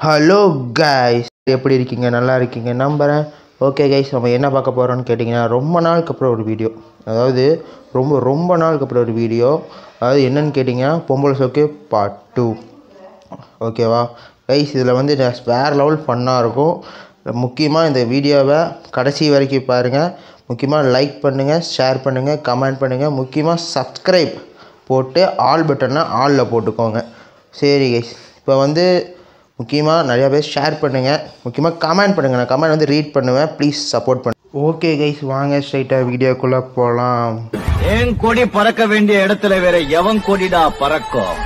hello guys எப்படி இருக்கீங்க நல்லா இருக்கீங்க நம்புகிறேன் ஓகே கைஸ் நம்ம என்ன பார்க்க போகிறோம்னு கேட்டிங்கன்னா ரொம்ப நாளுக்கு அப்புறம் ஒரு வீடியோ அதாவது ரொம்ப ரொம்ப நாளுக்கு அப்புறம் ஒரு வீடியோ அதாவது என்னன்னு கேட்டிங்கன்னா பொம்பளை சோக்கு பார்ட் டூ ஓகேவா கைஸ் இதில் வந்து வேறு லெவல் ஃபன்னாக இருக்கும் முக்கியமாக இந்த வீடியோவை கடைசி வரைக்கும் பாருங்கள் முக்கியமாக லைக் பண்ணுங்கள் ஷேர் பண்ணுங்கள் கமெண்ட் பண்ணுங்கள் முக்கியமாக சப்ஸ்கிரைப் போட்டு ஆல் பட்டனை ஆலில் போட்டுக்கோங்க சரி கைஸ் இப்போ வந்து முக்கியமாக நிறையா பேர் ஷேர் பண்ணுங்கள் முக்கியமாக கமெண்ட் பண்ணுங்கள் நான் கமெண்ட் வந்து ரீட் பண்ணுவேன் ப்ளீஸ் சப்போர்ட் பண்ணு ஓகே கைஸ் வாங்க ஸ்ட்ரைட்டாக வீடியோக்குள்ளே போகலாம் என் கொடி பறக்க வேண்டிய இடத்துல வேற எவன் கொடிடா பறக்கும்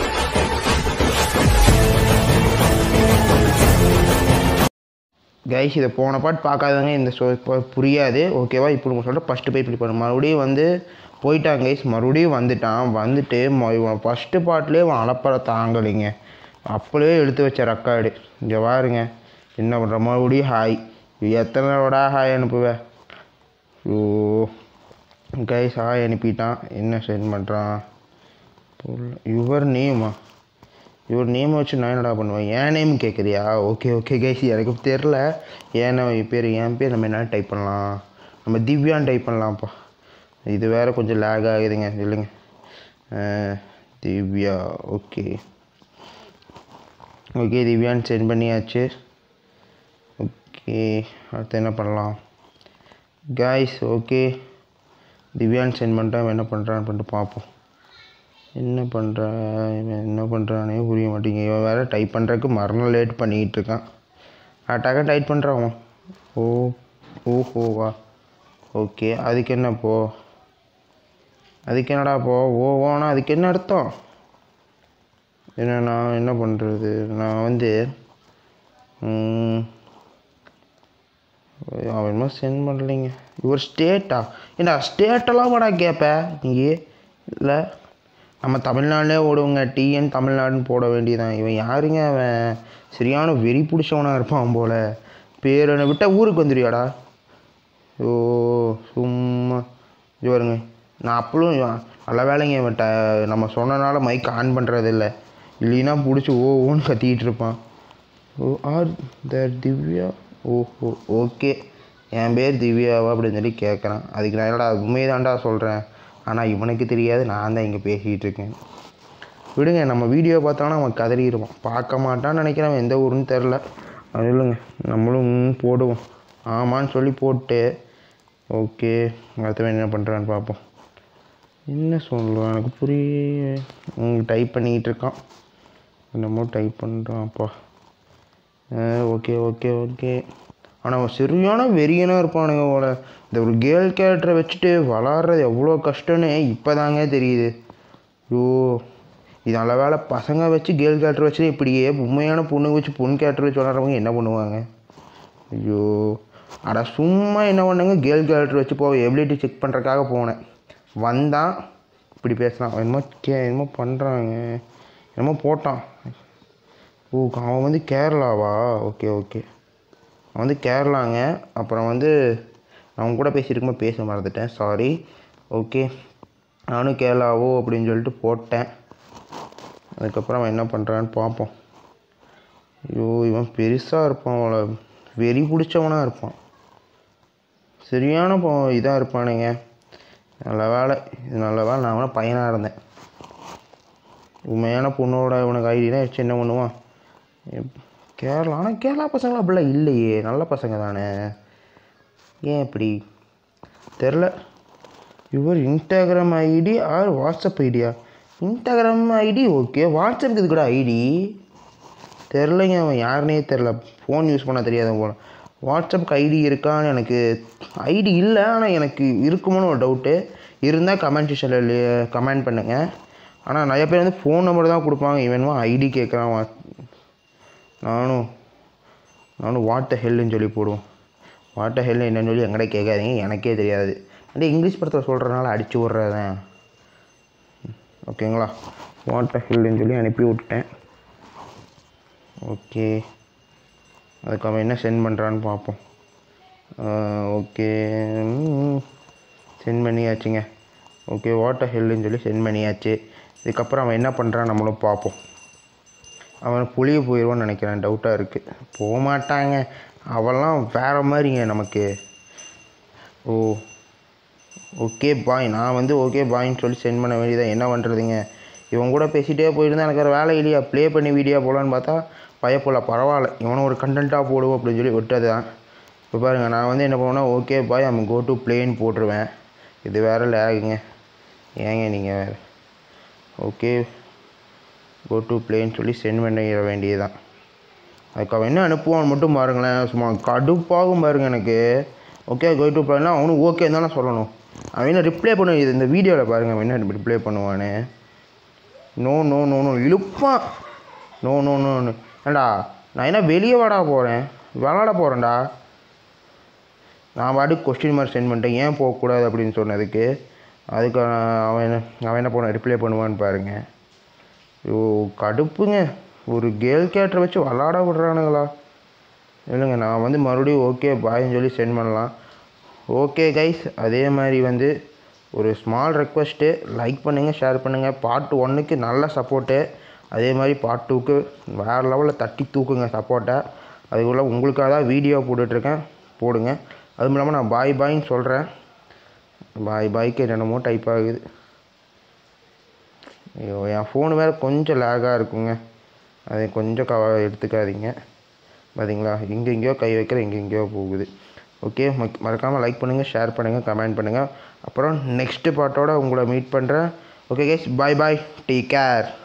கைஸ் இதை போன பாட்டு பார்க்காதவங்க இந்த ஷோ இப்போ புரியாது ஓகேவா இப்போ நம்ம சொல்கிற ஃபஸ்ட்டு போய் இப்படி பண்ணு மறுபடியும் வந்து போயிட்டான் கைஸ் மறுபடியும் வந்துட்டான் வந்துட்டு ம- இவன் ஃபஸ்ட்டு பாட்டிலே இவன் அலப்பற தாங்கலைங்க அப்படியே எடுத்து வச்ச ரெக்கார்டு இங்கே பாருங்க என்ன பண்ணுற மறுபடியும் ஹாய் எத்தனை தடவை ஹாய் அனுப்புவேன் ஓ கைஸ் ஹாய் அனுப்பிட்டான் என்ன சென்ட் பண்ணுறான் யுவர் நேமா இவர் நேம் வச்சு நான் என்னடா பண்ணுவேன் என் நேம் கேட்குறியா ஓகே ஓகே கைஸ் எனக்கு தெரில ஏன் பேர் என் பேர் நம்ம என்ன டைப் பண்ணலாம் நம்ம திவ்யான்னு டைப் பண்ணலாம்ப்பா இது வேறு கொஞ்சம் லேக் ஆகுதுங்க இல்லைங்க அஹ், திவ்யா ஓகே ஓகே திவ்யான்னு சென்ட் பண்ணியாச்சு ஓகே அடுத்து என்ன பண்ணலாம் காய்ஸ் ஓகே திவ்யான்னு சென்ட் பண்ணிட்டா இவன் என்ன பண்ணுறான்னு பண்ணிட்டு பார்ப்போம் என்ன பண்ணுறா இவன் என்ன பண்ணுறானே புரிய மாட்டேங்க இவன் வேறு டைப் பண்ணுறதுக்கு மறுநாள் லேட் பண்ணிக்கிட்டு இருக்கான் அட்டாக டைப் பண்ணுறான் அவன் ஓ ஓஹோவா ஓகே அதுக்கு என்ன போ அதுக்கு என்னடா போ ஓ ஓனா அதுக்கு என்ன அர்த்தம் என்ன நான் என்ன பண்ணுறது நான் வந்து ம், அவன் என்னமோ சென்ட் பண்ணலைங்க இவர் ஸ்டேட்டா ஏண்டா ஸ்டேட்டெல்லாம் வாடா கேட்ப நீ இல்லை நம்ம தமிழ்நாட்டிலே ஓடுவோங்க டிஎன் தமிழ்நாடுன்னு போட வேண்டியதான் இவன் யாருங்க அவன் சரியான வெறி பிடிச்சவனாக இருப்பான் போல பேர் என்ன விட்டா ஊருக்கு வந்துடுவியாடா ஓ சும்மா இது பாருங்க நான் அப்பளும் இவன் நல்ல வேலைங்க இவன் ட நம்ம சொன்னனால மைக் ஆன் பண்ணுறது இல்லை இல்லைன்னா பிடிச்சி ஓ ஓன்னு கத்திக்கிட்டு இருப்பான் ஓ ஆர் த திவ்யா ஓஹோ ஓகே என் பேர் திவ்யாவா அப்படின்னு சொல்லி கேட்குறான் அதுக்கு நான் என்னடா உண்மைதான்டா சொல்கிறேன் ஆனால் இவனுக்கு தெரியாது நான் தான் இங்கே பேசிகிட்டு இருக்கேன் விடுங்க நம்ம வீடியோ பார்த்தானா அவன் கதறிடுவான் பார்க்க மாட்டான்னு நினைக்கிறேன் அவன் எந்த ஊருன்னு தெரில அது இல்லைங்க நம்மளும் ம் போடுவோம் ஆமான்னு சொல்லி போட்டு ஓகே அடுத்தவன் என்ன பண்ணுறான்னு பார்ப்போம் என்ன சொல்லுவான் எனக்கு புரிய டைப் பண்ணிக்கிட்டு இருக்கான் என்னமோ டைப் பண்ணுறான்ப்பா ஓகே ஓகே ஓகே ஆனால் அவன் சரியான வெறியனாக இருப்பானுங்க போல இந்த ஒரு கேர்ள் கேரக்டரை வச்சுட்டு விளாட்றது எவ்வளோ கஷ்டம்னு இப்போ தாங்க தெரியுது ஐயோ இது நல்ல வேலை பசங்க வச்சு கேர்ள் கேரக்டர் வச்சு இப்படியே உண்மையான பொண்ணு வச்சு பொண்ணு கேரக்டர் வச்சு விளாட்றவங்க என்ன பண்ணுவாங்க ஐயோ அட சும்மா என்ன பண்ணாங்க கேர்ள் கேரக்டர் வச்சு போக எபிலிட்டி செக் பண்ணுறக்காக போனேன் வந்தான் இப்படி பேசலாம் என்னமோ கே என்னமோ பண்ணுறாங்க என்னமோ போட்டான் ஓ அவன் வந்து கேரளாவா ஓகே ஓகே அவன் வந்து கேரளாங்க அப்புறம் வந்து அவன் கூட பேசியிருக்கும்போது பேச மறந்துட்டேன் சாரி ஓகே நானும் கேரளாவோ அப்படின்னு சொல்லிட்டு போட்டேன் அதுக்கப்புறம் அவன் என்ன பண்ணுறான்னு பார்ப்போம் ஐயோ இவன் பெருசாக இருப்பான் அவளை வெறி பிடிச்சவனாக இருப்பான் சரியான இதாக இருப்பானுங்க நல்ல வேலை இது நல்ல வேலை நான் வேணா பையனாக இருந்தேன் உண்மையான பொண்ணோட இவனுக்கு ஐடினா வச்சு என்ன பண்ணுவான் எப்- கேரளா ஆனால் கேரளா பசங்களாம் அப்படிலாம் இல்லையே நல்ல பசங்க தானே ஏன் இப்படி தெரில your Instagram ID or WhatsApp ஐடியா இன்ஸ்டாகிராம் ஐடி ஓகே வாட்ஸ்அப்புக்கு இது கூட ஐடி தெரிலங்க அவன் யாருனே தெரில ஃபோன் யூஸ் பண்ண தெரியாத போல வாட்ஸ்அப்புக்கு ஐடி இருக்கான்னு எனக்கு ஐடி இல்லை ஆனால் எனக்கு இருக்குமோன்னு ஒரு டவுட்டு இருந்தால் கமெண்ட் செக்ஷனில் கமெண்ட் பண்ணுங்கள் ஆனால் நிறைய பேர் வந்து ஃபோன் நம்பர் தான் கொடுப்பாங்க இவனுமா ஐடி கேட்குறான் வா- நானும் நானும் வாட்ட ஹெல்லுன்னு சொல்லி போடுவோம் வாட்ட ஹெல் என்னன்னு சொல்லி எங்கடா கேட்காதீங்க எனக்கே தெரியாது అంటే இங்கிலீஷ் படத்தில் சொல்கிறனால அடிச்சு விட்றதேன் ஓகேங்களா வாட்ட ஹெல்லுன்னு சொல்லி அனுப்பி விட்டேன் ஓகே அதுக்கு அவன் என்ன சென்ட் பண்ணுறான்னு பார்ப்போம் ஓகே சென்ட் பண்ணியாச்சுங்க ஓகே வாட்டர் ஹெல்லுன்னு சொல்லி சென்ட் பண்ணியாச்சு இதுக்கப்புறம் அவன் என்ன பண்ணுறான் நம்மளும் பார்ப்போம் அவன் புளிய போயிடுவான்னு நினைக்கிறேன் டவுட்டாக இருக்குது போக மாட்டாங்க அவெல்லாம் வேறு மாதிரிங்க நமக்கு ஓ ஓகே பாய் நான் வந்து ஓகே பாய்ன்னு சொல்லி சென்ட் பண்ண வேண்டியதான் என்ன பண்ணுறதுங்க இவன் கூட பேசிகிட்டே போயிருந்தா எனக்கு வேறு வேலை இல்லையா ப்ளே பண்ணி வீடியோ போடலான்னு பார்த்தா பயப்போல பரவாயில்ல இவனை ஒரு கண்டென்ட்டாக போடுவோம் அப்படின்னு சொல்லி விட்டது தான் இப்போ பாருங்கள் நான் வந்து என்ன பண்ணுவேன்னா ஓகே பாய் நம்ம கோ டு பிளேன் போட்டுருவேன் இது வேறு லேகுங்க ஏங்க நீங்கள் வேறு ஓகே கோ டு பிளேன்னு சொல்லி சென்ட் பண்ணிட வேண்டியதுதான் அதுக்கு அவன் என்ன அனுப்புவான் மட்டும் பாருங்களேன் சும்மா கடுப்பாகும் பாருங்க எனக்கு ஓகே கோ டு பிளேன்னா அவனும் ஓகே தானே சொல்லணும் அவன் என்ன ரிப்ளை பண்ண இது இந்த வீடியோவில் பாருங்கள் அவன் என்ன ரிப்ளை பண்ணுவானே நோ நோ நோ நோ இழுப்பான் நோ நோ நோன்னு ஏண்டா நான் என்ன வெளியே வாடா போகிறேன் விளாட போகிறேன்டா நான் பாட்டுக்கு கொஸ்டின் மார்க் சென்ட் பண்ணிட்டேன் ஏன் போகக்கூடாது அப்படின்னு சொன்னதுக்கு அதுக்கு அவன் அவன் என்ன அவன் என்ன பண்ண ரிப்ளை பண்ணுவான்னு பாருங்க ஐயோ கடுப்புங்க ஒரு கேர்ள் கேட்டரை வச்சு விளாட விட்றானுங்களா இல்லைங்க நான் வந்து மறுபடியும் ஓகே பாய்ன்னு சொல்லி சென்ட் பண்ணலாம் ஓகே கைஸ் அதே மாதிரி வந்து ஒரு ஸ்மால் ரெக்வஸ்ட்டு லைக் பண்ணுங்கள் ஷேர் பண்ணுங்கள் பார்ட் ஒன்றுக்கு நல்ல சப்போர்ட்டு அதே மாதிரி பார்ட் டூக்கு வேறு லெவலில் தட்டி தூக்குங்க சப்போர்ட்டை அதுக்குள்ளே உங்களுக்காக தான் வீடியோ போட்டுட்ருக்கேன் போடுங்க அதுவும் இல்லாமல் நான் பாய் பாய்ன்னு சொல்கிறேன் பாய் பாய்க்கு என்னென்னமோ டைப் ஆகுது ஐயோ என் ஃபோனு வேறு கொஞ்சம் லேகாக இருக்குங்க அதை கொஞ்சம் கவ எடுத்துக்காதீங்க பார்த்தீங்களா எங்கே எங்கேயோ கை வைக்கிற எங்கே எங்கேயோ போகுது ஓகே மறக்காமல் லைக் பண்ணுங்கள் ஷேர் பண்ணுங்கள் கமெண்ட் பண்ணுங்கள் அப்புறம் நெக்ஸ்ட்டு பாட்டோட உங்களை மீட் பண்ணுறேன் okay guys bye bye take care